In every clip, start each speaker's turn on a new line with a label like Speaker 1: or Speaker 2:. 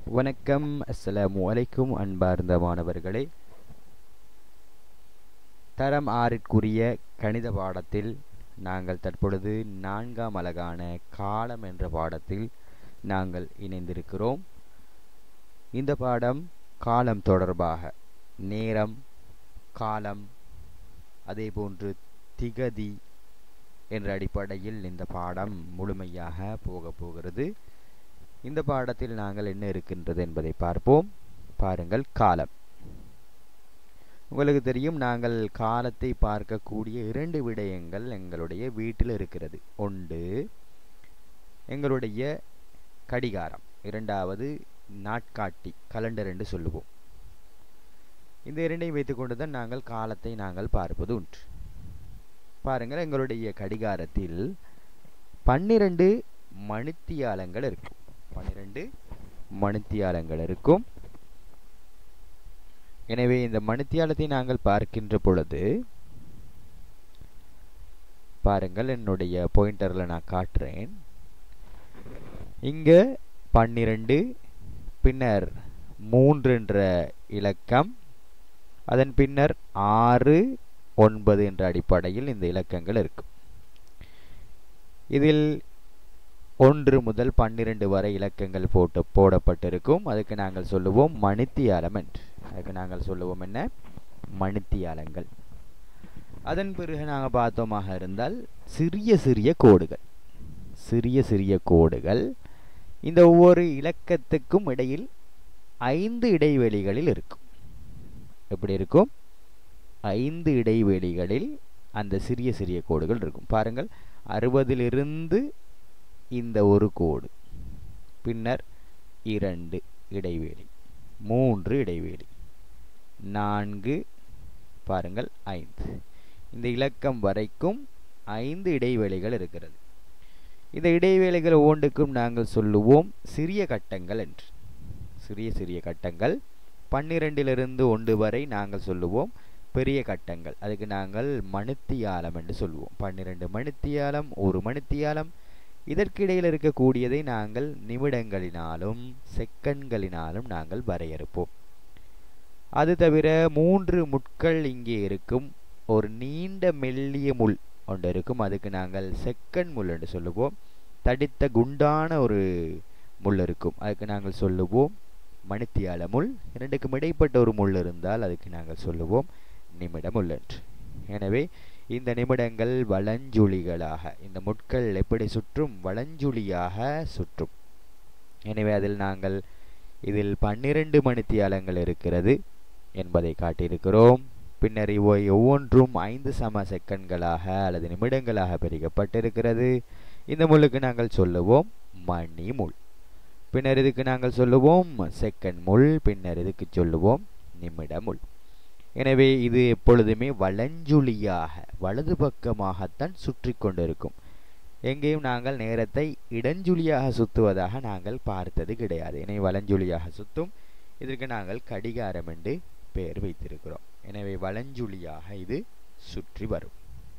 Speaker 1: வணக்கம் அஸ்ஸலாமு அலைக்கும் அன்பார்ந்த மாணவர்களே தரம் ஆறிற்குரிய கணித பாடத்தில் நாங்கள் தற்பொழுது நான்காம் அலகான காலம் என்ற பாடத்தில் நாங்கள் இணைந்திருக்கிறோம் இந்த பாடம் காலம் தொடர்பாக நேரம் காலம் அதேபோன்று திகதி என்ற அடிப்படையில் இந்த பாடம் முழுமையாக போக போகிறது இந்த பாடத்தில் நாங்கள் என்ன இருக்கின்றது என்பதை பார்ப்போம் பாருங்கள் காலம் உங்களுக்கு தெரியும் நாங்கள் காலத்தை பார்க்கக்கூடிய இரண்டு விடயங்கள் எங்களுடைய வீட்டில் இருக்கிறது ஒன்று எங்களுடைய கடிகாரம் இரண்டாவது நாட்காட்டி கலண்டர் என்று சொல்லுவோம் இந்த இரண்டையும் வைத்துக்கொண்டு தான் நாங்கள் காலத்தை நாங்கள் பார்ப்பது உண்டு பாருங்கள் எங்களுடைய கடிகாரத்தில் பன்னிரண்டு மணித்தியாலங்கள் இருக்கும் பன்னிரண்டு மணித்தியாலங்கள் இருக்கும் எனவே இந்த மணித்தியாலத்தை நாங்கள் பார்க்கின்ற பொழுது பாருங்கள் என்னுடைய பாயிண்டரில் நான் காட்டுறேன் இங்கே பன்னிரண்டு பின்னர் மூன்று என்ற இலக்கம் அதன் பின்னர் ஆறு ஒன்பது என்ற அடிப்படையில் இந்த இலக்கங்கள் இருக்கும் இதில் ஒன்று முதல் பன்னிரண்டு வரை இலக்கங்கள் போட்டு போடப்பட்டிருக்கும் அதுக்கு நாங்கள் சொல்லுவோம் மணித்தியாலம் என்று அதுக்கு நாங்கள் சொல்லுவோம் என்ன மணித்தியாலங்கள் அதன் பிறகு நாங்கள் பார்த்தோமாக இருந்தால் சிறிய சிறிய கோடுகள் சிறிய சிறிய கோடுகள் இந்த ஒவ்வொரு இலக்கத்துக்கும் இடையில் ஐந்து இடைவெளிகளில் இருக்கும் எப்படி இருக்கும் ஐந்து இடைவெளிகளில் அந்த சிறிய சிறிய கோடுகள் இருக்கும் பாருங்கள் அறுபதிலிருந்து இந்த ஒரு கோடு பின்னர் இரண்டு இடைவெளி மூன்று இடைவெளி நான்கு பாருங்கள் ஐந்து இந்த இலக்கம் வரைக்கும் ஐந்து இடைவெளிகள் இருக்கிறது இந்த இடைவேளைகள் ஒவ்வொன்றுக்கும் நாங்கள் சொல்லுவோம் சிறிய கட்டங்கள் என்று சிறிய சிறிய கட்டங்கள் பன்னிரெண்டிலிருந்து ஒன்று வரை நாங்கள் சொல்லுவோம் பெரிய கட்டங்கள் அதுக்கு நாங்கள் மணித்தியாலம் என்று சொல்லுவோம் பன்னிரெண்டு மணித்தியாலம் ஒரு மணித்தியாலம் இதற்கிடையில் இருக்கக்கூடியதை நாங்கள் நிமிடங்களினாலும் செகண்ட்களினாலும் நாங்கள் வரையறுப்போம் அது தவிர மூன்று முட்கள் இங்கே இருக்கும் ஒரு நீண்ட மெல்லிய முள் ஒன்று இருக்கும் அதுக்கு நாங்கள் செகண்ட் முள் என்று சொல்லுவோம் தடித்த குண்டான ஒரு முள் இருக்கும் அதுக்கு நாங்கள் சொல்லுவோம் மணித்தியால முள் இரண்டுக்கும் இடைப்பட்ட ஒரு முள் இருந்தால் அதுக்கு நாங்கள் சொல்லுவோம் நிமிட முள் என்று எனவே இந்த நிமிடங்கள் வளஞ்சுழிகளாக இந்த முட்கள் எப்படி சுற்றும் வளஞ்சுழியாக சுற்றும் எனவே அதில் நாங்கள் இதில் பன்னிரண்டு மணித்தியாலங்கள் இருக்கிறது என்பதை காட்டியிருக்கிறோம் பின்னர் இவை ஒவ்வொன்றும் ஐந்து சம செகண்ட்களாக அல்லது நிமிடங்களாக பிரிக்கப்பட்டிருக்கிறது இந்த முள்ளுக்கு நாங்கள் சொல்லுவோம் மணி முள் பின்னர் இதுக்கு நாங்கள் சொல்லுவோம் செகண்ட் முள் பின்னர் இதுக்கு சொல்லுவோம் நிமிட முள் எனவே இது எப்பொழுதுமே வளஞ்சுழியாக வலது பக்கமாகத்தான் சுற்றி கொண்டிருக்கும் எங்கேயும் நாங்கள் நேரத்தை இடஞ்சுழியாக சுத்துவதாக நாங்கள் பார்த்தது கிடையாது எனவே வலஞ்சுழியாக சுத்தும் இதற்கு நாங்கள் கடிகாரம் என்று பெயர் வைத்திருக்கிறோம் எனவே வலஞ்சுழியாக இது சுற்றி வரும்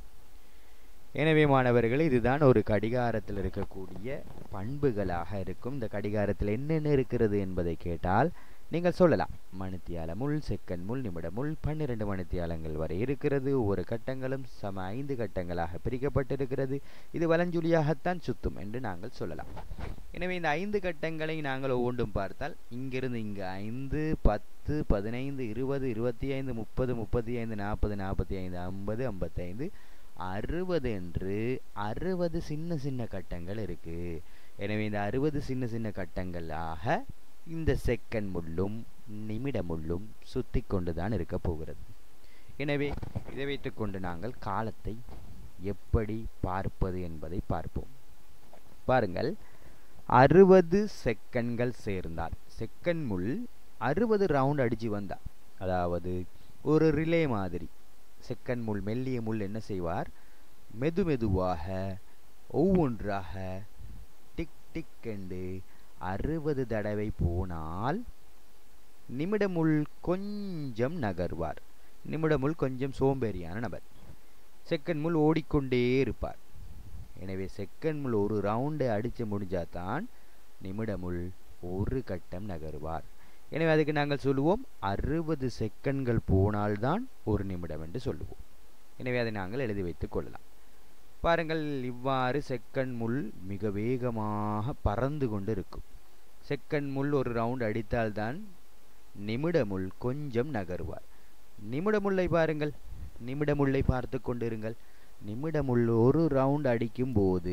Speaker 1: எனவே மாணவர்கள் இதுதான் ஒரு கடிகாரத்தில் இருக்கக்கூடிய பண்புகளாக இருக்கும் இந்த கடிகாரத்தில் என்னென்ன இருக்கிறது என்பதை கேட்டால் நீங்கள் சொல்லலாம் மணித்தியால முள் செகண்ட் முள் நிமிட முள் பன்னிரண்டு மணித்தியாலங்கள் வரை இருக்கிறது ஒவ்வொரு கட்டங்களும் சம ஐந்து கட்டங்களாக பிரிக்கப்பட்டிருக்கிறது இது வலஞ்சுழியாகத்தான் சுத்தும் என்று நாங்கள் சொல்லலாம் எனவே இந்த ஐந்து கட்டங்களை நாங்கள் ஒவ்வொன்றும் பார்த்தால் இங்கிருந்து இங்கு ஐந்து பத்து பதினைந்து இருபது இருபத்தி ஐந்து முப்பது முப்பத்தி ஐந்து நாற்பது நாற்பத்தி ஐந்து ஐம்பது ஐம்பத்தைந்து அறுபது என்று அறுபது சின்ன சின்ன கட்டங்கள் இருக்கு எனவே இந்த அறுபது சின்ன சின்ன கட்டங்களாக இந்த செகண்ட் முள்ளும் நிமிட முள்ளும் சுத்தி கொண்டுதான் இருக்க போகிறது எனவே இதை வைத்துக்கொண்டு நாங்கள் காலத்தை எப்படி பார்ப்பது என்பதை பார்ப்போம் பாருங்கள் அறுபது செகண்ட்கள் சேர்ந்தால் செகண்ட் முள் அறுபது ரவுண்ட் அடிச்சு வந்தா அதாவது ஒரு ரிலே மாதிரி செகண்ட் முள் மெல்லிய முள் என்ன செய்வார் மெது மெதுவாக ஒவ்வொன்றாக டிக் டிக் என்று அறுபது தடவை போனால் நிமிடமுள் கொஞ்சம் நகர்வார் நிமிடமுள் கொஞ்சம் சோம்பேறியான நபர் செகண்ட் முள் ஓடிக்கொண்டே இருப்பார் எனவே செகண்ட் முள் ஒரு ரவுண்டு அடித்து முடிஞ்சாதான் நிமிடமுள் ஒரு கட்டம் நகருவார் எனவே அதுக்கு நாங்கள் சொல்லுவோம் அறுபது செகண்ட்கள் போனால்தான் ஒரு நிமிடம் என்று சொல்லுவோம் எனவே அதை நாங்கள் எழுதி வைத்துக் கொள்ளலாம் பாருங்கள் இவ்வாறு செக்கண்ட் முள் மிக வேகமாக பறந்து கொண்டு இருக்கும் செக்கண்ட் முள் ஒரு ரவுண்ட் அடித்தால்தான் நிமிட முள் கொஞ்சம் நகருவார் நிமிட முல்லை பாருங்கள் நிமிட முல்லை பார்த்து கொண்டிருங்கள் நிமிட முள் ஒரு ரவுண்ட் அடிக்கும் போது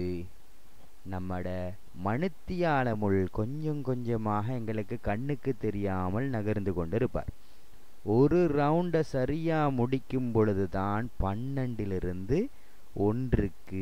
Speaker 1: நம்மட மணித்தியால முள் கொஞ்சம் கொஞ்சமாக எங்களுக்கு கண்ணுக்கு தெரியாமல் நகர்ந்து கொண்டிருப்பார் ஒரு ரவுண்டை சரியா முடிக்கும் பொழுதுதான் பன்னெண்டிலிருந்து ஒன்றுக்கு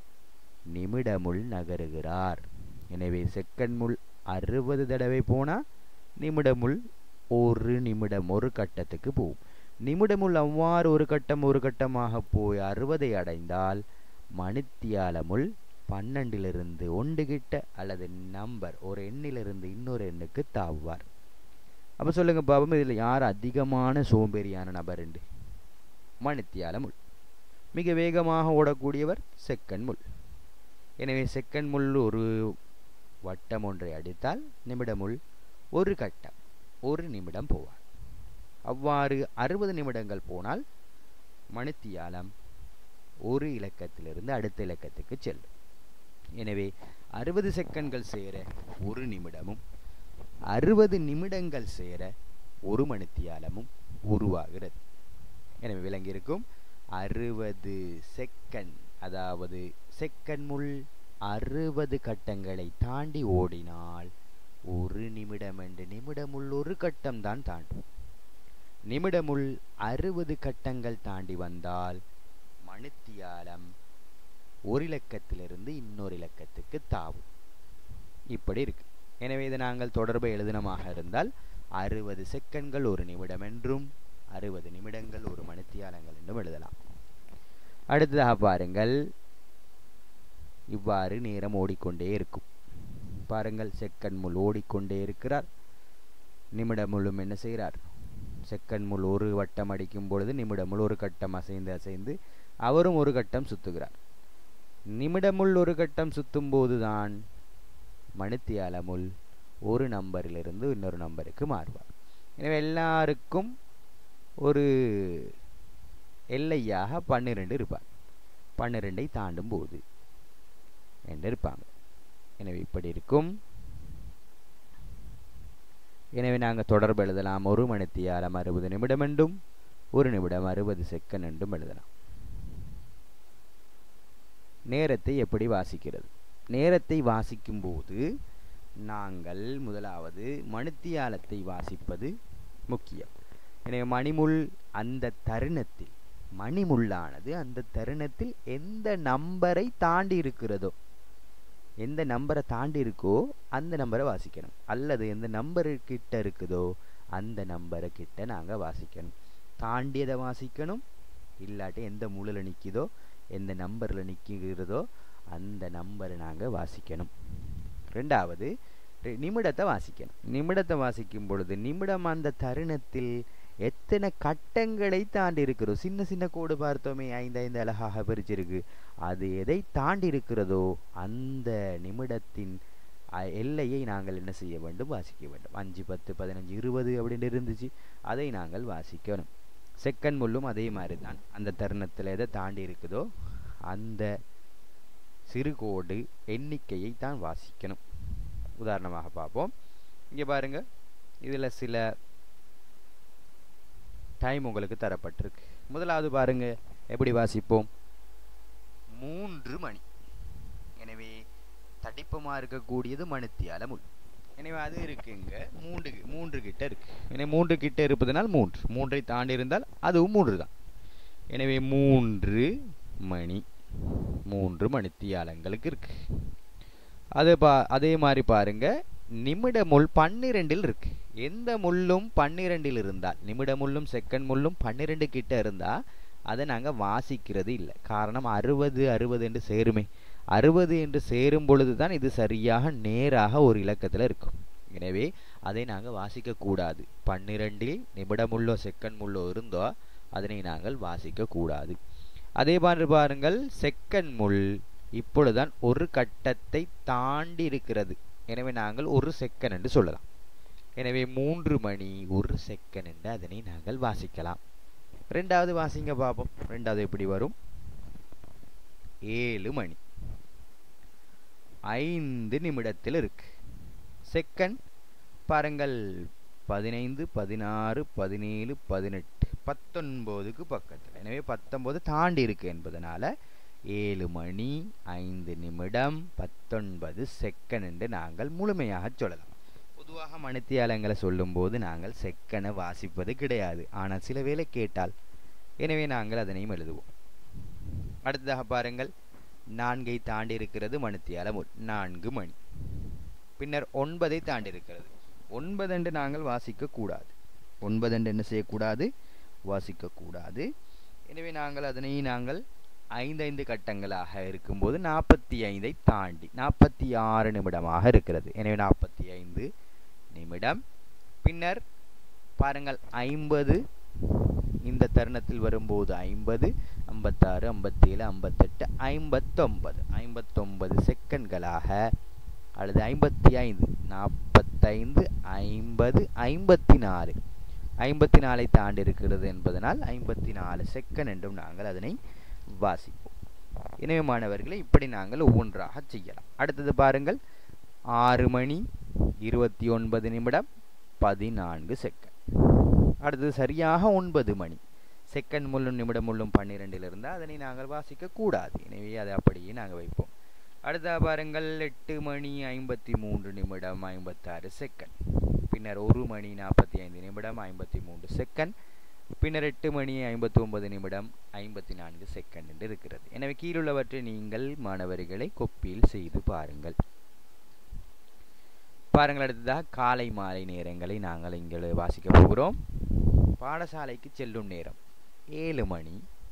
Speaker 1: நிமிடமுள் நகருகிறார் எனவே செகண்ட் முள் அறுபது தடவை போனா நிமிடமுள் ஒரு நிமிடம் ஒரு கட்டத்துக்கு போகும் நிமிடமுள் அவ்வாறு ஒரு கட்டம் ஒரு கட்டமாக போய் அறுபதை அடைந்தால் மணித்தியாலமுள் பன்னெண்டிலிருந்து ஒன்று கிட்ட அல்லது நம்பர் ஒரு எண்ணிலிருந்து இன்னொரு எண்ணுக்கு தாவுவார் அப்போ சொல்லுங்க பாபம் இதில் யார் அதிகமான சோம்பேறியான நபர் உண்டு மணித்தியால முள் மிக வேகமாக ஓடக்கூடியவர் செக்கண்ட் முள் எனவே செக்கண்ட் முள் ஒரு வட்டம் ஒன்றை அடித்தால் நிமிடமுள் ஒரு கட்டம் ஒரு நிமிடம் போவார் அவ்வாறு அறுபது நிமிடங்கள் போனால் மணித்தியாலம் ஒரு இலக்கத்திலிருந்து அடுத்த இலக்கத்துக்கு செல்லும் எனவே அறுபது செகண்ட்கள் சேர ஒரு நிமிடமும் அறுபது நிமிடங்கள் சேர ஒரு மணித்தியாலமும் உருவாகிறது எனவே விளங்கியிருக்கும் அறுபது செகண்ட் அதாவது செகண்ட் முள் அறுபது கட்டங்களை தாண்டி ஓடினால் ஒரு நிமிடம் என்று நிமிடமுள் ஒரு கட்டம் தான் தாண்டும் நிமிடமுள் அறுபது கட்டங்கள் தாண்டி வந்தால் மணித்தியாலம் ஒரு இலக்கத்திலிருந்து இன்னொரு இலக்கத்துக்கு தாவும் இப்படி இருக்கு எனவே இதை நாங்கள் தொடர்பை எழுதினமாக இருந்தால் அறுபது செகண்ட்கள் ஒரு நிமிடம் என்றும் அறுபது நிமிடங்கள் ஒரு மணித்தியாலங்கள் என்றும் எழுதலாம் அடுத்ததாக பாருங்கள் இவ்வாறு நேரம் ஓடிக்கொண்டே இருக்கும் பாருங்கள் செகண்ட் முள் ஓடிக்கொண்டே இருக்கிறார் நிமிட முள்ளும் என்ன செய்கிறார் செகண்ட் முள் ஒரு வட்டம் அடிக்கும் பொழுது நிமிட முள் ஒரு கட்டம் அசைந்து அசைந்து அவரும் ஒரு கட்டம் சுத்துகிறார் நிமிடமுள் ஒரு கட்டம் சுத்தும் போதுதான் மணித்தியால முள் ஒரு நம்பரிலிருந்து இன்னொரு நம்பருக்கு மாறுவார் எனவே எல்லாருக்கும் ஒரு எல்லையாக பன்னிரெண்டு இருப்பார் பன்னிரெண்டை தாண்டும் போது என்று இருப்பாங்க எனவே இப்படி இருக்கும் எனவே நாங்கள் தொடர்பு எழுதலாம் ஒரு மணித்தியாலம் அறுபது நிமிடம் என்றும் ஒரு நிமிடம் அறுபது செகண்ட் என்றும் எழுதலாம் நேரத்தை எப்படி வாசிக்கிறது நேரத்தை வாசிக்கும் போது நாங்கள் முதலாவது மணித்தியாலத்தை வாசிப்பது முக்கியம் எனவே மணிமுள் அந்த தருணத்தில் மணிமுள்ளானது அந்த தருணத்தில் எந்த நம்பரை தாண்டி இருக்கிறதோ எந்த நம்பரை தாண்டி இருக்கோ அந்த நம்பரை வாசிக்கணும் அல்லது எந்த நம்பரு கிட்ட இருக்குதோ அந்த நம்பரை கிட்ட நாங்கள் வாசிக்கணும் தாண்டியதை வாசிக்கணும் இல்லாட்டி எந்த மூலையில் நிற்கிதோ எந்த நம்பரில் நிற்கிறதோ அந்த நம்பரை நாங்கள் வாசிக்கணும் ரெண்டாவது நிமிடத்தை வாசிக்கணும் நிமிடத்தை வாசிக்கும் பொழுது நிமிடம் அந்த தருணத்தில் எத்தனை கட்டங்களை தாண்டி இருக்கிறோம் சின்ன சின்ன கோடு பார்த்தோமே ஐந்து ஐந்து அழகாக பிரிச்சிருக்கு அது எதை தாண்டி இருக்கிறதோ அந்த நிமிடத்தின் எல்லையை நாங்கள் என்ன செய்ய வேண்டும் வாசிக்க வேண்டும் அஞ்சு பத்து பதினஞ்சு இருபது அப்படின்னு இருந்துச்சு அதை நாங்கள் வாசிக்கணும் செகண்ட் முள்ளும் அதே மாதிரி தான் அந்த தருணத்தில் எதை தாண்டி இருக்குதோ அந்த சிறுகோடு எண்ணிக்கையை தான் வாசிக்கணும் உதாரணமாக பார்ப்போம் இங்கே பாருங்க இதில் சில டைம் உங்களுக்கு தரப்பட்டிருக்கு முதலாவது பாருங்க எப்படி வாசிப்போம் மூன்று மணி எனவே தடிப்பமாக இருக்கக்கூடியது மணித்தியால முள் எனவே அது இருக்குங்க மூன்று மூன்று கிட்ட இருக்கு எனவே மூன்று கிட்ட இருப்பதனால் மூன்று மூன்றை தாண்டி இருந்தால் அதுவும் மூன்று தான் எனவே மூன்று மணி மூன்று மணித்தியாலங்களுக்கு இருக்கு அது பா அதே மாதிரி பாருங்க நிமிட முள் பன்னிரெண்டில் இருக்கு எந்த முள்ளும் பன்னிரெண்டில் இருந்தால் நிமிட முள்ளும் செகண்ட் முள்ளும் பன்னிரெண்டு கிட்ட இருந்தா அதை நாங்கள் வாசிக்கிறது இல்லை காரணம் அறுபது அறுபது என்று சேருமே அறுபது என்று சேரும் பொழுது தான் இது சரியாக நேராக ஒரு இலக்கத்தில் இருக்கும் எனவே அதை நாங்கள் வாசிக்க கூடாது பன்னிரெண்டில் நிமிடமுள்ளோ செகண்ட் முள்ளோ இருந்தோ அதனை நாங்கள் வாசிக்க கூடாது அதே மாதிரி பாருங்கள் செகண்ட் முள் இப்பொழுதுதான் ஒரு கட்டத்தை தாண்டி இருக்கிறது எனவே நாங்கள் ஒரு செகண்ட் என்று சொல்லலாம் எனவே மூன்று மணி ஒரு செகண்ட் என்று அதனை நாங்கள் வாசிக்கலாம் ரெண்டாவது வாசிங்க பார்ப்போம் ரெண்டாவது எப்படி வரும் ஏழு மணி ஐந்து நிமிடத்தில் இருக்கு செகண்ட் பாருங்கள் பதினைந்து பதினாறு பதினேழு பதினெட்டு பத்தொன்பதுக்கு பக்கத்தில் எனவே பத்தொன்பது தாண்டி இருக்கு என்பதனால ஏழு மணி ஐந்து நிமிடம் பத்தொன்பது செகண்ட் என்று நாங்கள் முழுமையாக சொல்லலாம் பொதுவாக மணித்தியாலங்களை சொல்லும்போது நாங்கள் செக்கனை வாசிப்பது கிடையாது ஆனால் சில வேளை கேட்டால் எனவே நாங்கள் அதனையும் எழுதுவோம் அடுத்ததாக பாருங்கள் நான்கை தாண்டி இருக்கிறது மணித்தியாலம் நான்கு மணி பின்னர் ஒன்பதை தாண்டி இருக்கிறது ஒன்பதென்று நாங்கள் வாசிக்க கூடாது ஒன்பதென்று என்ன செய்யக்கூடாது வாசிக்க கூடாது எனவே நாங்கள் அதனை நாங்கள் ஐந்து ஐந்து கட்டங்களாக இருக்கும்போது நாற்பத்தி ஐந்தை தாண்டி நாற்பத்தி ஆறு நிமிடமாக இருக்கிறது எனவே நாற்பத்தி ஐந்து நிமிடம் பின்னர் பாருங்கள் ஐம்பது இந்த தருணத்தில் வரும்போது ஐம்பது ஐம்பத்தாறு ஐம்பத்தேழு ஐம்பத்தெட்டு ஐம்பத்தொன்பது ஐம்பத்தொன்பது செகண்ட்களாக அல்லது ஐம்பத்தி ஐந்து நாற்பத்தைந்து ஐம்பது ஐம்பத்தி நாலு ஐம்பத்தி நாலை தாண்டி இருக்கிறது என்பதனால் ஐம்பத்தி நாலு செகண்ட் என்றும் நாங்கள் அதனை வாசிப்போம் எனவே மாணவர்களை இப்படி நாங்கள் ஒவ்வொன்றாக செய்யலாம் அடுத்தது பாருங்கள் ஆறு மணி இருபத்தி ஒன்பது நிமிடம் பதினான்கு செகண்ட் அடுத்தது சரியாக ஒன்பது மணி செகண்ட் முள்ளும் நிமிடம் முள்ளும் பன்னிரெண்டில் இருந்தால் அதனை நாங்கள் வாசிக்க கூடாது எனவே அதை அப்படியே நாங்கள் வைப்போம் அடுத்த பாருங்கள் எட்டு மணி ஐம்பத்தி மூன்று நிமிடம் ஐம்பத்தாறு செகண்ட் பின்னர் ஒரு மணி நாற்பத்தி ஐந்து நிமிடம் ஐம்பத்தி மூன்று செகண்ட் பின்னர் எட்டு மணி ஐம்பத்தி ஒன்பது நிமிடம் ஐம்பத்தி நான்கு செகண்ட் என்று இருக்கிறது எனவே கீழுள்ளவற்றை நீங்கள் மாணவர்களை கொப்பியில் செய்து பாருங்கள் பாருங்கள் அடுத்ததாக காலை மாலை நேரங்களை நாங்கள் இங்கே வாசிக்க போகிறோம் பாடசாலைக்கு செல்லும் நேரம் ஏழு மணி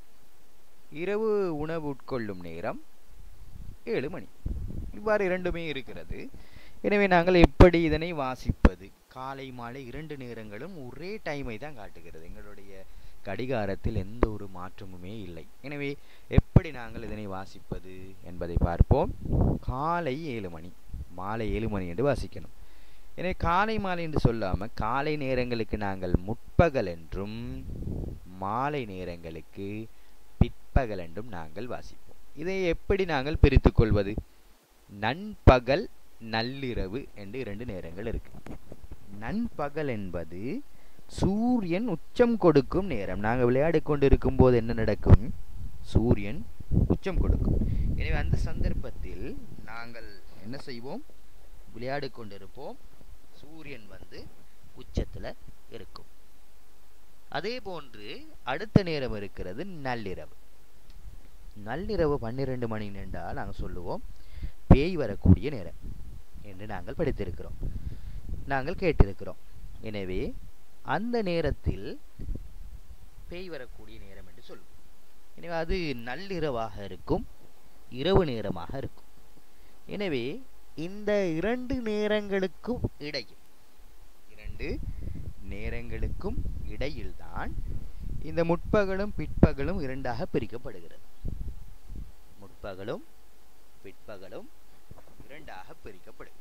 Speaker 1: இரவு உணவு உட்கொள்ளும் நேரம் ஏழு மணி இவ்வாறு இரண்டுமே இருக்கிறது எனவே நாங்கள் எப்படி இதனை வாசிப்பது காலை மாலை இரண்டு நேரங்களும் ஒரே டைமை தான் காட்டுகிறது எங்களுடைய கடிகாரத்தில் எந்த ஒரு மாற்றமுமே இல்லை எனவே எப்படி நாங்கள் இதனை வாசிப்பது என்பதை பார்ப்போம் காலை ஏழு மணி மாலை ஏழு மணி என்று வாசிக்கணும் எனவே காலை மாலை என்று சொல்லாமல் காலை நேரங்களுக்கு நாங்கள் முற்பகல் என்றும் மாலை நேரங்களுக்கு பிற்பகல் என்றும் நாங்கள் வாசிப்போம் இதை எப்படி நாங்கள் பிரித்து கொள்வது நண்பகல் நள்ளிரவு என்று இரண்டு நேரங்கள் இருக்கு நண்பகல் என்பது சூரியன் உச்சம் கொடுக்கும் நேரம் நாங்கள் விளையாடி கொண்டிருக்கும் போது என்ன நடக்கும் சூரியன் உச்சம் கொடுக்கும் எனவே அந்த சந்தர்ப்பத்தில் நாங்கள் என்ன செய்வோம் விளையாடி கொண்டிருப்போம் சூரியன் வந்து உச்சத்தில் இருக்கும் அதே போன்று அடுத்த நேரம் இருக்கிறது நள்ளிரவு நள்ளிரவு பன்னிரெண்டு மணி நின்றால் நாங்கள் சொல்லுவோம் பேய் வரக்கூடிய நேரம் என்று நாங்கள் படித்திருக்கிறோம் நாங்கள் கேட்டிருக்கிறோம் எனவே அந்த நேரத்தில் பேய் வரக்கூடிய நேரம் என்று சொல்லுவோம் எனவே அது நள்ளிரவாக இருக்கும் இரவு நேரமாக இருக்கும் எனவே இந்த இரண்டு நேரங்களுக்கும் இடையில் இரண்டு நேரங்களுக்கும் இடையில்தான் இந்த முற்பகலும் பிற்பகலும் இரண்டாக பிரிக்கப்படுகிறது முற்பகலும் பிற்பகலும் இரண்டாக பிரிக்கப்படுகிறது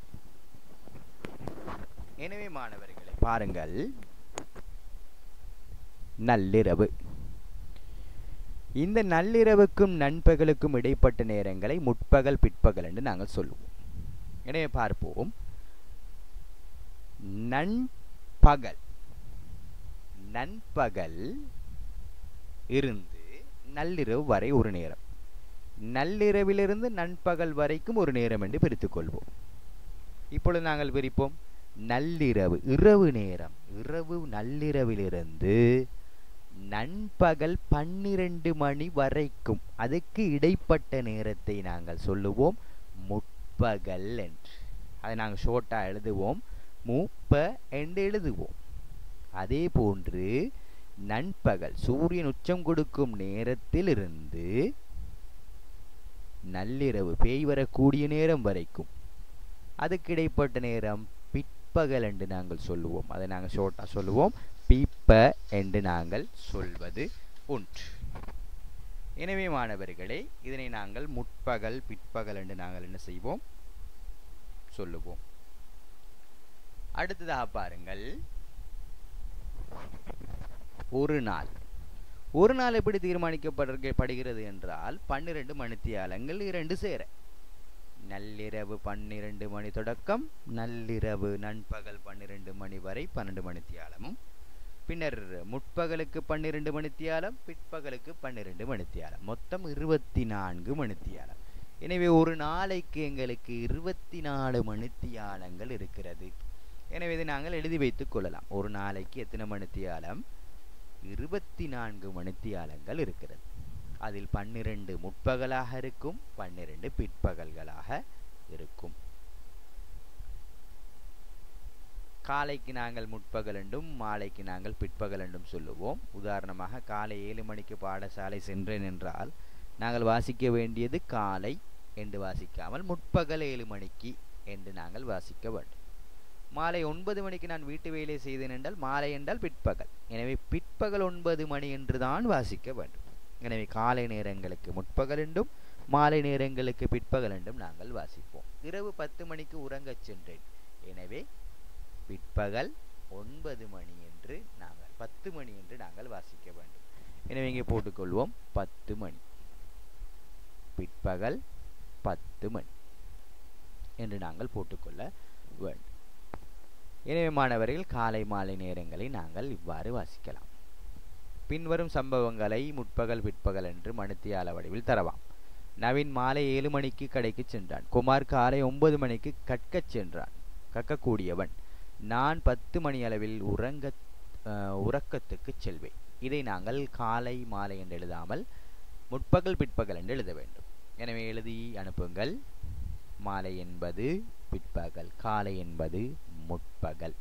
Speaker 1: எனவே மாணவர்களை பாருங்கள் நள்ளிரவு இந்த நள்ளிரவுக்கும் நண்பகலுக்கும் இடைப்பட்ட நேரங்களை முற்பகல் பிற்பகல் என்று நாங்கள் சொல்லுவோம் எனவே பார்ப்போம் நண்பகல் நண்பகல் இருந்து நள்ளிரவு வரை ஒரு நேரம் நள்ளிரவிலிருந்து நண்பகல் வரைக்கும் ஒரு நேரம் என்று பிரித்துக் கொள்வோம் இப்பொழுது நாங்கள் பிரிப்போம் நள்ளிரவு இரவு நேரம் இரவு நள்ளிரவிலிருந்து நண்பகல் பன்னிரண்டு மணி வரைக்கும் அதுக்கு இடைப்பட்ட நேரத்தை நாங்கள் சொல்லுவோம் முற்பகல் என்று அதை நாங்கள் ஷோர்ட்டாக எழுதுவோம் மூப்ப என்று எழுதுவோம் அதே போன்று நண்பகல் சூரியன் உச்சம் கொடுக்கும் நேரத்திலிருந்து நள்ளிரவு பேய் வரக்கூடிய நேரம் வரைக்கும் அதுக்கு இடைப்பட்ட நேரம் பிற்பகல் என்று நாங்கள் சொல்லுவோம் அதை நாங்கள் ஷோர்ட்டாக சொல்லுவோம் பீப்ப என்று நாங்கள் சொல்வது உண்டு எனவே மாணவர்களே இதனை நாங்கள் முற்பகல் பிற்பகல் என்று நாங்கள் என்ன செய்வோம் சொல்லுவோம் அடுத்ததாக பாருங்கள் ஒரு நாள் ஒரு நாள் எப்படி தீர்மானிக்கப்படுகிறது என்றால் பன்னிரண்டு மணித்தியாலங்கள் இரண்டு சேர நள்ளிரவு பன்னிரண்டு மணி தொடக்கம் நள்ளிரவு நண்பகல் பன்னிரண்டு மணி வரை பன்னெண்டு மணித்தியாலமும் பின்னர் முற்பகலுக்கு பன்னிரண்டு மணித்தியாலம் பிற்பகலுக்கு பன்னிரண்டு மணித்தியாலம் மொத்தம் இருபத்தி நான்கு மணித்தியாலம் எனவே ஒரு நாளைக்கு எங்களுக்கு இருபத்தி நாலு மணித்தியாலங்கள் இருக்கிறது எனவே இதை நாங்கள் எழுதி வைத்துக் கொள்ளலாம் ஒரு நாளைக்கு எத்தனை மணித்தியாலம் இருபத்தி நான்கு மணித்தியாலங்கள் இருக்கிறது அதில் பன்னிரண்டு முற்பகலாக இருக்கும் பன்னிரண்டு பிற்பகல்களாக இருக்கும் காலைக்கு நாங்கள் முற்பகல் என்றும் மாலைக்கு நாங்கள் பிற்பகல் என்றும் சொல்லுவோம் உதாரணமாக காலை ஏழு மணிக்கு பாடசாலை சென்றேன் என்றால் நாங்கள் வாசிக்க வேண்டியது காலை என்று வாசிக்காமல் முற்பகல் ஏழு மணிக்கு என்று நாங்கள் வாசிக்க வேண்டும் மாலை ஒன்பது மணிக்கு நான் வீட்டு வேலை செய்தேன் என்றால் மாலை என்றால் பிற்பகல் எனவே பிற்பகல் ஒன்பது மணி என்று தான் வாசிக்க வேண்டும் எனவே காலை நேரங்களுக்கு முற்பகல் என்றும் மாலை நேரங்களுக்கு பிற்பகல் என்றும் நாங்கள் வாசிப்போம் இரவு பத்து மணிக்கு உறங்கச் சென்றேன் எனவே பிற்பகல் ஒன்பது மணி என்று நாங்கள் பத்து மணி என்று நாங்கள் வாசிக்க வேண்டும் எனவே இங்கே போட்டுக்கொள்வோம் பத்து மணி பிற்பகல் பத்து மணி என்று நாங்கள் போட்டுக்கொள்ள வேண்டும் எனவே மாணவர்கள் காலை மாலை நேரங்களை நாங்கள் இவ்வாறு வாசிக்கலாம் பின்வரும் சம்பவங்களை முற்பகல் பிற்பகல் என்று மணித்தியால வடிவில் தரவாம் நவீன் மாலை ஏழு மணிக்கு கடைக்கு சென்றான் குமார் காலை ஒன்பது மணிக்கு கற்கச் சென்றான் கற்கக்கூடியவன் நான் பத்து மணி அளவில் உறங்க உறக்கத்துக்கு செல்வேன் இதை நாங்கள் காலை மாலை என்று எழுதாமல் முற்பகல் பிற்பகல் என்று எழுத வேண்டும் எனவே எழுதி அனுப்புங்கள் மாலை என்பது பிற்பகல் காலை என்பது முற்பகல்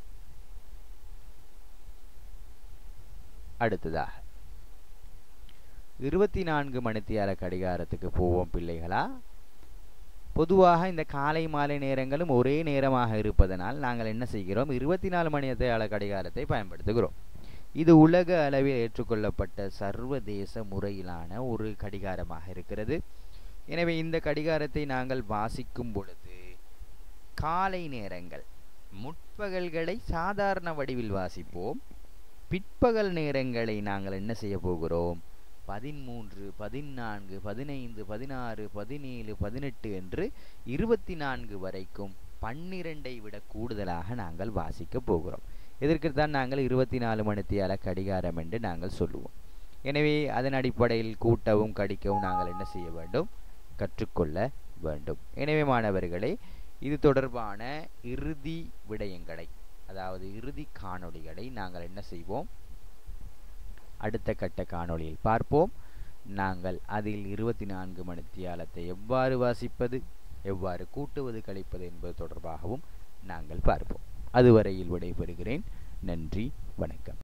Speaker 1: அடுத்ததாக இருபத்தி நான்கு மணித்தியால கடிகாரத்துக்கு போவோம் பிள்ளைகளா பொதுவாக இந்த காலை மாலை நேரங்களும் ஒரே நேரமாக இருப்பதனால் நாங்கள் என்ன செய்கிறோம் இருபத்தி நாலு மணித்தியால கடிகாரத்தை பயன்படுத்துகிறோம் இது உலக அளவில் ஏற்றுக்கொள்ளப்பட்ட சர்வதேச முறையிலான ஒரு கடிகாரமாக இருக்கிறது எனவே இந்த கடிகாரத்தை நாங்கள் வாசிக்கும் பொழுது காலை நேரங்கள் முற்பகல்களை சாதாரண வடிவில் வாசிப்போம் பிற்பகல் நேரங்களை நாங்கள் என்ன செய்ய போகிறோம் பதிமூன்று பதினான்கு பதினைந்து பதினாறு பதினேழு பதினெட்டு என்று இருபத்தி நான்கு வரைக்கும் பன்னிரெண்டை விட கூடுதலாக நாங்கள் வாசிக்க போகிறோம் இதற்குத்தான் நாங்கள் இருபத்தி நாலு மணித்தியால கடிகாரம் என்று நாங்கள் சொல்லுவோம் எனவே அதன் அடிப்படையில் கூட்டவும் கடிக்கவும் நாங்கள் என்ன செய்ய வேண்டும் கற்றுக்கொள்ள வேண்டும் எனவே மாணவர்களே இது தொடர்பான இறுதி விடயங்களை அதாவது இறுதி காணொளிகளை நாங்கள் என்ன செய்வோம் அடுத்த கட்ட காணொளியில் பார்ப்போம் நாங்கள் அதில் இருபத்தி நான்கு மணித்தியாலத்தை எவ்வாறு வாசிப்பது எவ்வாறு கூட்டுவது கழிப்பது என்பது தொடர்பாகவும் நாங்கள் பார்ப்போம் அதுவரையில் விடைபெறுகிறேன் நன்றி வணக்கம்